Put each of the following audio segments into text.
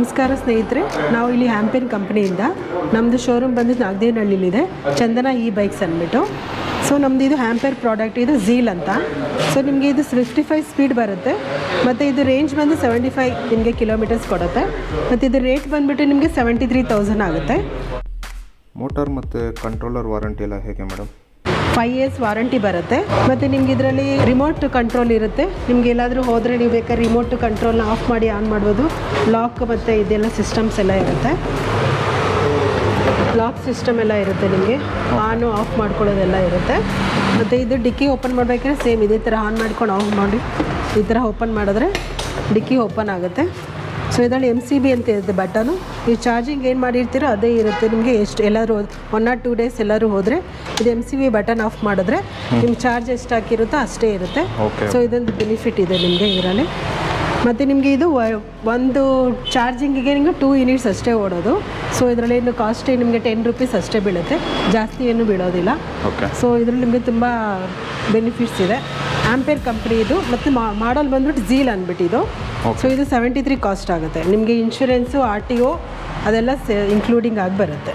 ನಮಸ್ಕಾರ ಸ್ನೇಹಿತರೆ ನಾವು ಇಲ್ಲಿ ಹ್ಯಾಂಪೇನ್ ಕಂಪ್ನಿಯಿಂದ ನಮ್ಮದು ಶೋರೂಮ್ ಬಂದು ನಾಗದೇನಹಳ್ಳಿಲಿದೆ ಚಂದನ ಇ ಬೈಕ್ಸ್ ಅಂದ್ಬಿಟ್ಟು ಸೊ ನಮ್ಮದು ಇದು ಹ್ಯಾಂಪೇರ್ ಪ್ರಾಡಕ್ಟ್ ಇದು ಝೀಲ್ ಅಂತ ಸೊ ನಿಮಗೆ ಇದು ಫಿಫ್ಟಿ ಫೈವ್ ಸ್ಪೀಡ್ ಬರುತ್ತೆ ಮತ್ತು ಇದು ರೇಂಜ್ ಬಂದು ಸೆವೆಂಟಿ ಫೈವ್ ನಿಮಗೆ ಕಿಲೋಮೀಟರ್ಸ್ ಕೊಡುತ್ತೆ ಮತ್ತು ಇದು ರೇಟ್ ಬಂದುಬಿಟ್ಟು ನಿಮಗೆ ಸೆವೆಂಟಿ ತ್ರೀ ತೌಸಂಡ್ ಆಗುತ್ತೆ ಮೋಟಾರ್ ಮತ್ತು ಕಂಟ್ರೋಲರ್ ವಾರಂಟಿ ಎಲ್ಲ ಹೇಗೆ ಮೇಡಮ್ ಫೈವ್ ಇಯರ್ಸ್ ವಾರಂಟಿ ಬರುತ್ತೆ ಮತ್ತು ನಿಮ್ಗೆ ಇದರಲ್ಲಿ ರಿಮೋಟ್ ಕಂಟ್ರೋಲ್ ಇರುತ್ತೆ ನಿಮ್ಗೆ ಎಲ್ಲಾದರೂ ಹೋದರೆ ನೀವು ಬೇಕಾದ್ರೆ ರಿಮೋಟ್ ಕಂಟ್ರೋಲ್ನ ಆಫ್ ಮಾಡಿ ಆನ್ ಮಾಡ್ಬೋದು ಲಾಕ್ ಮತ್ತು ಇದೆಲ್ಲ ಸಿಸ್ಟಮ್ಸ್ ಎಲ್ಲ ಇರುತ್ತೆ ಲಾಕ್ ಸಿಸ್ಟಮ್ ಎಲ್ಲ ಇರುತ್ತೆ ನಿಮಗೆ ಆನು ಆಫ್ ಮಾಡ್ಕೊಳ್ಳೋದೆಲ್ಲ ಇರುತ್ತೆ ಮತ್ತು ಇದು ಡಿಕ್ಕಿ ಓಪನ್ ಮಾಡಬೇಕಾದ್ರೆ ಸೇಮ್ ಇದೇ ಥರ ಆನ್ ಮಾಡ್ಕೊಂಡು ಆಫ್ ಮಾಡಿ ಈ ಥರ ಓಪನ್ ಮಾಡಿದ್ರೆ ಡಿಕ್ಕಿ ಓಪನ್ ಆಗುತ್ತೆ ಸೊ ಇದರಲ್ಲಿ ಎಮ್ ಸಿ ಬಿ ಅಂತ ಇರುತ್ತೆ ಬಟನು ನೀವು ಚಾರ್ಜಿಂಗ್ ಏನು ಮಾಡಿರ್ತೀರೋ ಅದೇ ಇರುತ್ತೆ ನಿಮಗೆ ಎಷ್ಟು ಎಲ್ಲರೂ ಒನ್ ಆರ್ ಟೂ ಡೇಸ್ ಎಲ್ಲರೂ ಹೋದರೆ ಇದು M C B button off ಮಾಡಿದ್ರೆ ನಿಮ್ಮ ಚಾರ್ಜ್ ಎಷ್ಟು ಹಾಕಿರುತ್ತೋ ಅಷ್ಟೇ ಇರುತ್ತೆ Okay. ಸೊ ಇದೊಂದು ಬೆನಿಫಿಟ್ ಇದೆ ನಿಮಗೆ ಇದರಲ್ಲಿ ಮತ್ತು ನಿಮಗೆ ಇದು ವ- ಒಂದು ಚಾರ್ಜಿಂಗಿಗೆ ನಿಮಗೆ ಟೂ ಯೂನಿಟ್ಸ್ ಅಷ್ಟೇ ಓಡೋದು ಸೊ ಇದರಲ್ಲಿ ಏನು ಕಾಸ್ಟ್ ನಿಮಗೆ ಟೆನ್ ರುಪೀಸ್ ಅಷ್ಟೇ ಬೀಳುತ್ತೆ ಜಾಸ್ತಿ ಏನು ಬೀಳೋದಿಲ್ಲ ಓಕೆ ಸೊ ಇದರಲ್ಲಿ ನಿಮಗೆ ತುಂಬ ಬೆನಿಫಿಟ್ಸ್ ಇದೆ ಆಂಪೇರ್ ಕಂಪ್ನಿ ಇದು ಮತ್ತು ಮಾಡಲ್ ಬಂದ್ಬಿಟ್ಟು ಝೀಲ್ ಅಂದ್ಬಿಟ್ಟು ಇದು ಸೊ ಇದು ಸೆವೆಂಟಿ ತ್ರೀ ಕಾಸ್ಟ್ ಆಗುತ್ತೆ ನಿಮಗೆ ಇನ್ಶೂರೆನ್ಸು ಆರ್ ಟಿ ಒ ಅದೆಲ್ಲ ಸೆ ಇನ್ಕ್ಲೂಡಿಂಗ್ ಆಗಿ ಬರುತ್ತೆ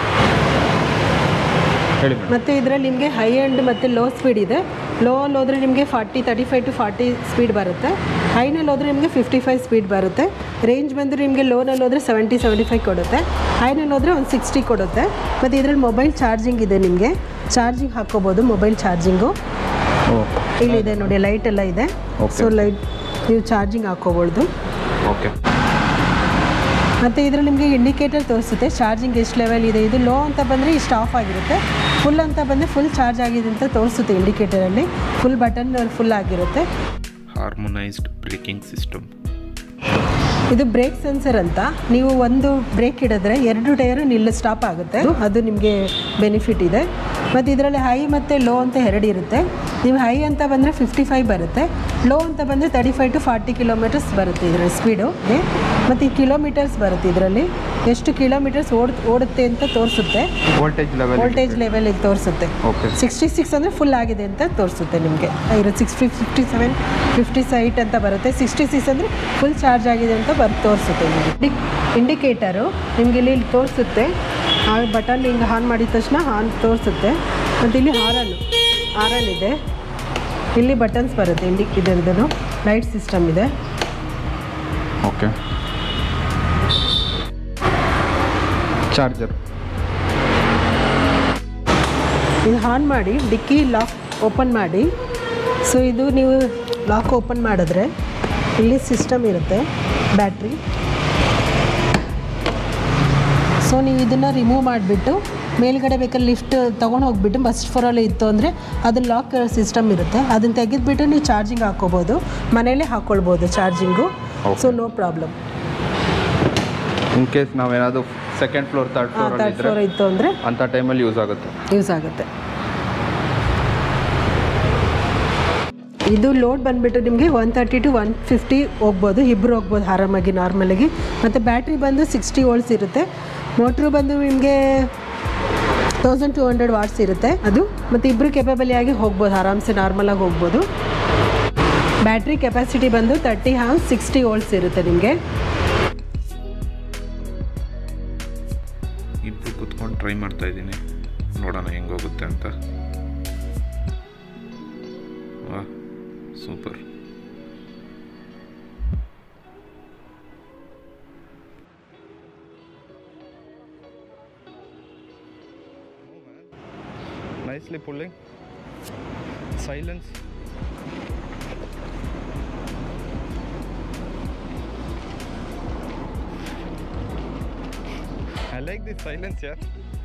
ಹೇಳಿ ಮೇಡಮ್ ಮತ್ತು ಇದರಲ್ಲಿ ನಿಮಗೆ ಹೈ ಎಂಡ್ ಮತ್ತು ಲೋ ಸ್ಪೀಡ್ ಇದೆ ಲೋ ಅಲ್ಲಿ ಹೋದರೆ ನಿಮಗೆ forty thirty five to forty speed ಬರುತ್ತೆ ಹೈನಲ್ಲಿ ಹೋದರೆ ನಿಮಗೆ ಫಿಫ್ಟಿ ಫೈವ್ ಸ್ಪೀಡ್ ಬರುತ್ತೆ ರೇಂಜ್ ಬಂದರೆ ನಿಮಗೆ ಲೋನಲ್ಲಿ ಹೋದರೆ ಸೆವೆಂಟಿ ಸೆವೆಂಟಿ ಫೈವ್ ಕೊಡುತ್ತೆ ಹೈನಲ್ಲಿ ಹೋದರೆ ಒಂದು ಸಿಕ್ಸ್ಟಿ ಕೊಡುತ್ತೆ ಮತ್ತು ಇದರಲ್ಲಿ ಮೊಬೈಲ್ ಚಾರ್ಜಿಂಗ್ ಇದೆ ನಿಮಗೆ ಚಾರ್ಜಿಂಗ್ ಹಾಕ್ಕೋಬೋದು ಮೊಬೈಲ್ ಚಾರ್ಜಿಂಗು ಓ ಇಲ್ಲಿದೆ ನೋಡಿ ಲೈಟ್ ಎಲ್ಲ ಇದೆ Okay. ಸೊ ಲೈಟ್ ನೀವು ಚಾರ್ಜಿಂಗ್ ಹಾಕ್ಕೋಬೋದು ಓಕೆ ಮತ್ತು ಇದರಲ್ಲಿ ನಿಮಗೆ ಇಂಡಿಕೇಟರ್ ತೋರಿಸುತ್ತೆ ಚಾರ್ಜಿಂಗ್ ಎಷ್ಟು ಲೆವೆಲ್ ಇದೆ ಇದು ಲೋ ಅಂತ ಬಂದರೆ ಇಷ್ಟು ಆಫ್ ಆಗಿರುತ್ತೆ ಫುಲ್ ಅಂತ ಬಂದರೆ ಫುಲ್ ಚಾರ್ಜ್ ಆಗಿದೆ ಅಂತ ತೋರಿಸುತ್ತೆ ಇಂಡಿಕೇಟರಲ್ಲಿ ಫುಲ್ ಬಟನ್ ಫುಲ್ ಆಗಿರುತ್ತೆ ಹಾರ್ಮೋನೈಸ್ಡ್ ಬ್ರೇಕಿಂಗ್ ಸಿಸ್ಟಮ್ ಇದು ಬ್ರೇಕ್ ಸೆನ್ಸರ್ ಅಂತ ನೀವು ಒಂದು ಬ್ರೇಕ್ ಹಿಡಿದ್ರೆ ಎರಡು ಟೈರು ನಿಲ್ಲ ಸ್ಟಾಪ್ ಆಗುತ್ತೆ ಅದು ನಿಮಗೆ ಬೆನಿಫಿಟ್ ಇದೆ ಮತ್ತು ಇದರಲ್ಲಿ ಹೈ ಮತ್ತು ಲೋ ಅಂತ ಎರಡು ಇರುತ್ತೆ ನೀವು ಹೈ ಅಂತ ಬಂದರೆ ಫಿಫ್ಟಿ ಫೈವ್ ಬರುತ್ತೆ ಲೋ ಅಂತ ಬಂದರೆ thirty five to forty kilometres ಬರುತ್ತೆ ಇದರಲ್ಲಿ ಸ್ಪೀಡು ಮತ್ತು ಈ ಕಿಲೋಮೀಟರ್ಸ್ ಬರುತ್ತೆ ಇದರಲ್ಲಿ ಎಷ್ಟು ಕಿಲೋಮೀಟರ್ಸ್ ಓಡ್ ಓಡುತ್ತೆ ಅಂತ ತೋರಿಸುತ್ತೆ ವೋಲ್ಟೇಜ್ ಲೆವೆಲ್ ವೋಲ್ಟೇಜ್ ಲೆವೆಲಿಗೆ ತೋರಿಸುತ್ತೆ ಓಕೆ ಸಿಕ್ಸ್ಟಿ ಸಿಕ್ಸ್ ಅಂದರೆ ಫುಲ್ ಆಗಿದೆ ಅಂತ ತೋರಿಸುತ್ತೆ ನಿಮಗೆ ಇರೋ ಸಿಕ್ಸ್ ಫಿಫ್ಟಿ ಸೆವೆನ್ ಫಿಫ್ಟಿ ಸೈಟ್ ಅಂತ ಬರುತ್ತೆ ಸಿಕ್ಸ್ಟಿ ಸಿಕ್ಸ್ ಅಂದರೆ ಫುಲ್ ಚಾರ್ಜ್ ಆಗಿದೆ ಅಂತ ಬರ್ ತೋರಿಸುತ್ತೆ ನಿಮಗೆ ಡಿ ಇಂಡಿಕೇಟರು ನಿಮಗೆ ಇಲ್ಲಿ ಇಲ್ಲಿ ತೋರಿಸುತ್ತೆ ಆ ಬಟನ್ ಹಿಂಗೆ ಆನ್ ಮಾಡಿದ ತಕ್ಷಣ ಆನ್ ತೋರಿಸುತ್ತೆ ಮತ್ತು ಇಲ್ಲಿ ಹಾರನ್ ಹಾರನ್ ಇದೆ ಇಲ್ಲಿ ಬಟನ್ಸ್ ಬರುತ್ತೆ ಇಂಡಿ ಇದರದ್ದು ಲೈಟ್ ಸಿಸ್ಟಮ್ ಇದೆ ಓಕೆ ಚಾರ್ಜರ್ ಇದು ಆನ್ ಮಾಡಿ ಡಿಕ್ಕಿ ಲಾಕ್ ಓಪನ್ ಮಾಡಿ ಸೊ ಇದು ನೀವು ಲಾಕ್ ಓಪನ್ ಮಾಡಿದ್ರೆ ಇಲ್ಲಿ ಸಿಸ್ಟಮ್ ಇರುತ್ತೆ ಬ್ಯಾಟ್ರಿ ಸೊ ನೀವು ಇದನ್ನು ರಿಮೂವ್ ಮಾಡಿಬಿಟ್ಟು ಮೇಲ್ಗಡೆ ಬೇಕಾದ್ರೆ ಲಿಫ್ಟ್ ತೊಗೊಂಡು ಹೋಗ್ಬಿಟ್ಟು ಬಸ್ ಫೋರಲ್ಲಿ ಇತ್ತು ಅಂದರೆ ಅದು ಲಾಕ್ ಸಿಸ್ಟಮ್ ಇರುತ್ತೆ ಅದನ್ನು ತೆಗೆದುಬಿಟ್ಟು ನೀವು ಚಾರ್ಜಿಂಗ್ ಹಾಕ್ಕೋಬೋದು ಮನೇಲೇ ಹಾಕ್ಕೊಳ್ಬೋದು charging so no problem in case ನಾವೇನಾದರೂ second floor third floor third ಇದ್ದರೆ ಫ್ಲೋರ್ ಇತ್ತು ಅಂದರೆ ಅಂಥ ಟೈಮಲ್ಲಿ ಯೂಸ್ ಆಗುತ್ತೆ ಯೂಸ್ ಆಗುತ್ತೆ ಇದು ಲೋಡ್ ಬಂದುಬಿಟ್ಟು ನಿಮಗೆ one thirty to one fifty ಹೋಗ್ಬೋದು ಇಬ್ಬರು ಹೋಗ್ಬೋದು ಆರಾಮಾಗಿ ನಾರ್ಮಲಾಗಿ ಮತ್ತು ಬ್ಯಾಟ್ರಿ ಬಂದು ಸಿಕ್ಸ್ಟಿ ವೋಲ್ಟ್ಸ್ ಇರುತ್ತೆ ಮೋಟ್ರು ಬಂದು ನಿಮಗೆ ತೌಸಂಡ್ ಟು ಹಂಡ್ರೆಡ್ ವಾಟ್ಸ್ ಇರುತ್ತೆ ಅದು ಮತ್ತು ಇಬ್ಬರು ಕೆಪಬಲಿ ಆಗಿ ಹೋಗ್ಬೋದು ಆರಾಮ್ಸೆ ನಾರ್ಮಲಾಗಿ ಹೋಗ್ಬೋದು ಬ್ಯಾಟ್ರಿ ಕೆಪಾಸಿಟಿ ಬಂದು ತರ್ಟಿ ಹಾಂ ಸಿಕ್ಸ್ಟಿ ವೋಲ್ಟ್ಸ್ ಇರುತ್ತೆ ನಿಮಗೆ ಇಬ್ಬರು ಕುತ್ಕೊಂಡು ಟ್ರೈ ಮಾಡ್ತಾ ಇದ್ದೀನಿ ನೋಡೋಣ ಹೆಂಗೋಗುತ್ತೆ ಅಂತ ವಾ super nicely pulling silence I like this silence ಯಾರ್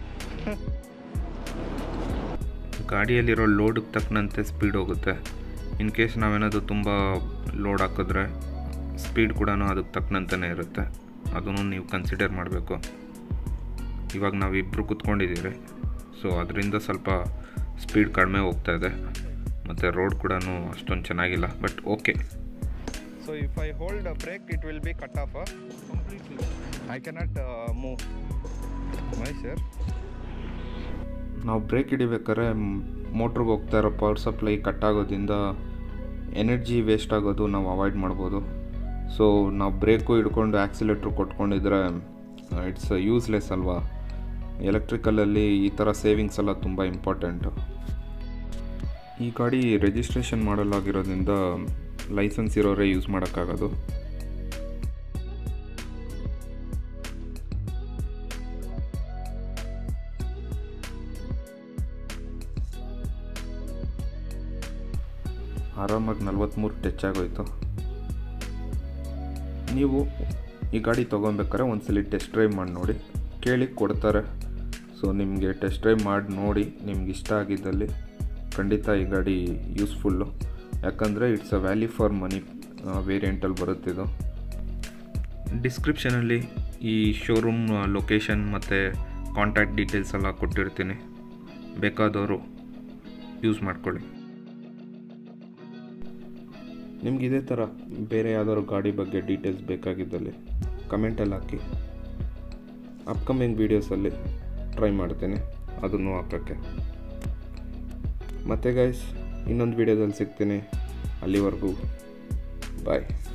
ಗಾಡಿಯಲ್ಲಿರೋ ಲೋಡಿಗೆ ತಕ್ಕನಂತೆ ಸ್ಪೀಡ್ ಹೋಗುತ್ತೆ ಇನ್ ಕೇಸ್ ನಾವೇನಾದರೂ ತುಂಬ ಲೋಡ್ ಹಾಕಿದ್ರೆ ಸ್ಪೀಡ್ ಕೂಡ ಅದಕ್ಕೆ ತಕ್ಕನಂತೆಯೇ ಇರುತ್ತೆ ಅದನ್ನು ನೀವು ಕನ್ಸಿಡರ್ ಮಾಡಬೇಕು ಇವಾಗ ನಾವಿಬ್ಬರು ಕುತ್ಕೊಂಡಿದ್ದೀರಿ ಸೊ ಅದರಿಂದ ಸ್ವಲ್ಪ ಸ್ಪೀಡ್ ಕಡಿಮೆ ಹೋಗ್ತಾ ಇದೆ ಮತ್ತು ರೋಡ್ ಕೂಡ ಅಷ್ಟೊಂದು ಚೆನ್ನಾಗಿಲ್ಲ but okay so if I hold brake it will be cut off completely I cannot move my sir ನಾವು ಬ್ರೇಕ್ ಹಿಡಿಬೇಕಾದ್ರೆ ಮೋಟ್ರಿಗೆ ಹೋಗ್ತಾ ಇರೋ ಪವರ್ ಸಪ್ಲೈ ಕಟ್ ಆಗೋದ್ರಿಂದ ಎನರ್ಜಿ ವೇಸ್ಟ್ ಆಗೋದು ನಾವು ಅವಾಯ್ಡ್ ಮಾಡ್ಬೋದು ಸೊ ನಾವು ಬ್ರೇಕು ಹಿಡ್ಕೊಂಡು ಆ್ಯಕ್ಸಿಲೇಟ್ರ್ ಕೊಟ್ಕೊಂಡಿದ್ರೆ ಇಟ್ಸ್ ಯೂಸ್ಲೆಸ್ ಅಲ್ವಾ ಎಲೆಕ್ಟ್ರಿಕಲಲ್ಲಿ ಈ ಥರ ಸೇವಿಂಗ್ಸ್ ಎಲ್ಲ ತುಂಬ ಇಂಪಾರ್ಟೆಂಟು ಈ ಗಾಡಿ ರಿಜಿಸ್ಟ್ರೇಷನ್ ಮಾಡಲಾಗಿರೋದ್ರಿಂದ ಲೈಸೆನ್ಸ್ ಇರೋರೇ ಯೂಸ್ ಮಾಡೋಕ್ಕಾಗೋದು ಆರಾಮಾಗಿ ನಲ್ವತ್ತ್ಮೂರು ಟಚ್ ಆಗೋಯ್ತು ನೀವು ಈ ಗಾಡಿ ತೊಗೊಬೇಕಾರೆ ಒಂದ್ಸಲಿ ಟೆಸ್ಟ್ ಡ್ರೈವ್ ಮಾಡಿ ನೋಡಿ ಕೇಳಿ ಕೊಡ್ತಾರೆ ಸೊ ನಿಮಗೆ ಟೆಸ್ಟ್ ಡ್ರೈವ್ ಮಾಡಿ ನೋಡಿ ನಿಮ್ಗೆ ಇಷ್ಟ ಆಗಿದ್ದಲ್ಲಿ ಖಂಡಿತ ಈ ಗಾಡಿ ಯೂಸ್ಫುಲ್ಲು ಯಾಕಂದರೆ it's a value for money ವೇರಿಯಂಟಲ್ಲಿ ಬರುತ್ತಿದ್ದು ಡಿಸ್ಕ್ರಿಪ್ಷನಲ್ಲಿ ಈ ಶೋರೂಮ್ ಲೊಕೇಶನ್ ಮತ್ತು ಕಾಂಟ್ಯಾಕ್ಟ್ ಡೀಟೇಲ್ಸ್ ಎಲ್ಲ ಕೊಟ್ಟಿರ್ತೀನಿ ಬೇಕಾದವರು ಯೂಸ್ ಮಾಡ್ಕೊಳ್ಳಿ ನಿಮ್ಗೆ ಇದೇ ಥರ ಬೇರೆ ಯಾವ್ದಾದ್ರು ಗಾಡಿ ಬಗ್ಗೆ ಡೀಟೇಲ್ಸ್ ಬೇಕಾಗಿದ್ದಲ್ಲಿ ಕಮೆಂಟಲ್ಲಿ ಹಾಕಿ ಅಪ್ಕಮಿಂಗ್ ವೀಡಿಯೋಸಲ್ಲಿ ಟ್ರೈ ಮಾಡ್ತೀನಿ ಅದನ್ನು ಹಾಕೋಕ್ಕೆ ಮತ್ತೆ ಗೈಸ್ ಇನ್ನೊಂದು ವೀಡಿಯೋದಲ್ಲಿ ಸಿಗ್ತೀನಿ ಅಲ್ಲಿವರೆಗೂ ಬಾಯ್